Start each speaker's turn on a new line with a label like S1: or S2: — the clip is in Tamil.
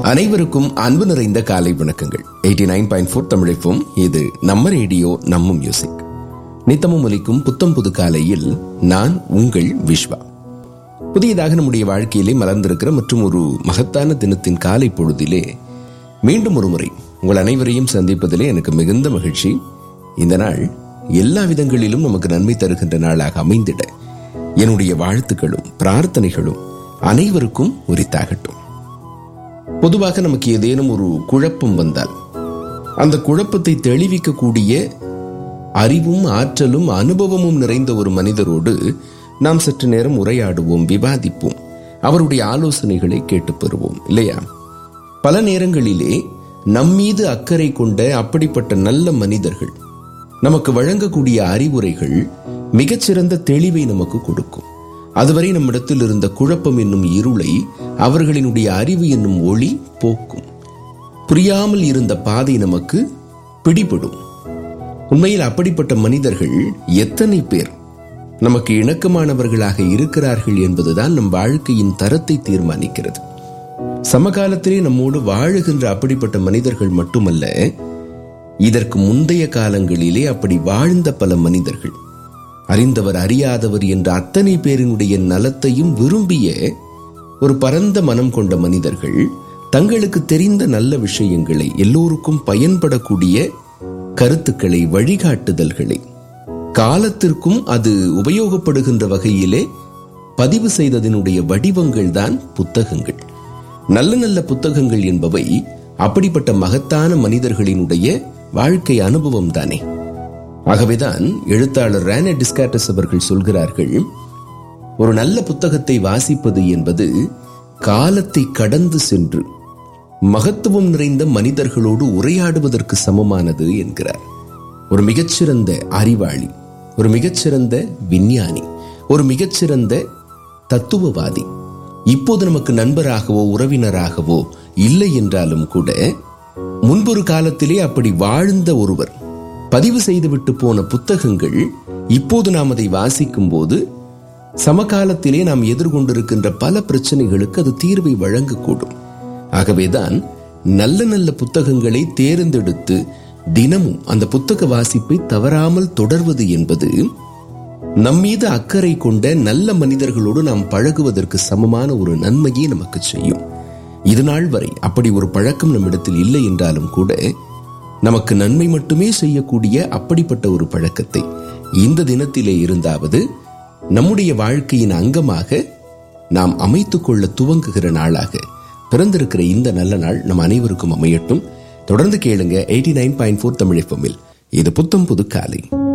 S1: அனைவருக்கும் அன்பு நிறைந்த காலை வணக்கங்கள் எயிட்டி நைன் பாயிண்ட் ஃபோர் தமிழைப்பும் இது நம்ம ரேடியோ நம்ம மியூசிக் நித்தமும் ஒலிக்கும் புத்தம் புது காலையில் நான் உங்கள் விஸ்வா புதியதாக நம்முடைய வாழ்க்கையிலே மலர்ந்திருக்கிற மற்றும் ஒரு மகத்தான தினத்தின் காலை பொழுதிலே மீண்டும் ஒரு முறை உங்கள் அனைவரையும் சந்திப்பதிலே எனக்கு மிகுந்த மகிழ்ச்சி இந்த நாள் எல்லா விதங்களிலும் நமக்கு நன்மை தருகின்ற நாளாக அமைந்திட என்னுடைய வாழ்த்துக்களும் பிரார்த்தனைகளும் அனைவருக்கும் உரித்தாகட்டும் பொதுவாக நமக்கு ஏதேனும் ஒரு குழப்பம் வந்தால் அந்த குழப்பத்தை தெளிவிக்கக்கூடிய அறிவும் ஆற்றலும் அனுபவமும் நிறைந்த ஒரு மனிதரோடு நாம் சற்று நேரம் உரையாடுவோம் விவாதிப்போம் அவருடைய ஆலோசனைகளை கேட்டு பெறுவோம் இல்லையா பல நேரங்களிலே நம்மீது அக்கறை கொண்ட அப்படிப்பட்ட நல்ல மனிதர்கள் நமக்கு வழங்கக்கூடிய அறிவுரைகள் மிகச்சிறந்த தெளிவை நமக்கு கொடுக்கும் அதுவரை நம்மிடத்தில் இருந்த குழப்பம் என்னும் இருளை அவர்களினுடைய அறிவு என்னும் ஒளி போக்கும் புரியாமல் இருந்த பாதை நமக்கு பிடிபடும் உண்மையில் அப்படிப்பட்ட மனிதர்கள் எத்தனை பேர் நமக்கு இணக்கமானவர்களாக இருக்கிறார்கள் என்பதுதான் நம் வாழ்க்கையின் தரத்தை தீர்மானிக்கிறது சமகாலத்திலே நம்மோடு வாழுகின்ற அப்படிப்பட்ட மனிதர்கள் மட்டுமல்ல இதற்கு முந்தைய காலங்களிலே அப்படி வாழ்ந்த பல மனிதர்கள் அறிந்தவர் அறியாதவர் என்ற அத்தனை பேரினுடைய நலத்தையும் விரும்பிய ஒரு பரந்த மனம் கொண்ட மனிதர்கள் தங்களுக்கு தெரிந்த நல்ல விஷயங்களை எல்லோருக்கும் பயன்படக்கூடிய கருத்துக்களை வழிகாட்டுதல்களை காலத்திற்கும் அது உபயோகப்படுகின்ற வகையிலே பதிவு செய்ததனுடைய வடிவங்கள் தான் புத்தகங்கள் நல்ல நல்ல புத்தகங்கள் என்பவை அப்படிப்பட்ட மகத்தான மனிதர்களினுடைய வாழ்க்கை அனுபவம் தானே ஆகவேதான் எழுத்தாளர் ரேன டிஸ்காட்டஸ் அவர்கள் சொல்கிறார்கள் ஒரு நல்ல புத்தகத்தை வாசிப்பது என்பது காலத்தை கடந்து சென்று மகத்துவம் நிறைந்த மனிதர்களோடு உரையாடுவதற்கு சமமானது என்கிறார் ஒரு மிகச்சிறந்த அறிவாளி ஒரு மிகச்சிறந்த விஞ்ஞானி ஒரு மிகச்சிறந்த தத்துவவாதி இப்போது நமக்கு நண்பராகவோ உறவினராகவோ இல்லை என்றாலும் கூட முன்பொரு காலத்திலே அப்படி வாழ்ந்த ஒருவர் பதிவு செய்துவிட்டு போன புத்தகங்கள் இப்போது நாம் அதை வாசிக்கும் போது சமகாலத்திலே நாம் எதிர்கொண்டிருக்கின்ற பல பிரச்சனைகளுக்கு அது தீர்வை வழங்கக்கூடும் ஆகவேதான் நல்ல நல்ல புத்தகங்களை தேர்ந்தெடுத்து தினமும் அந்த புத்தக வாசிப்பை தவறாமல் தொடர்வது என்பது நம்மீது அக்கறை கொண்ட நல்ல மனிதர்களோடு நாம் பழகுவதற்கு சமமான ஒரு நன்மையை நமக்கு செய்யும் இது நாள் வரை அப்படி ஒரு பழக்கம் நம்மிடத்தில் இல்லை என்றாலும் கூட நமக்கு நன்மை மட்டுமே செய்யக்கூடிய அப்படிப்பட்ட ஒரு பழக்கத்தை இந்த தினத்திலே இருந்தாவது நம்முடைய வாழ்க்கையின் அங்கமாக நாம் அமைத்துக் கொள்ள துவங்குகிற நாளாக பிறந்திருக்கிற இந்த நல்ல நாள் நம் அனைவருக்கும் அமையட்டும் தொடர்ந்து கேளுங்க eighty nine point four Tamil இது புத்தம் புது காலை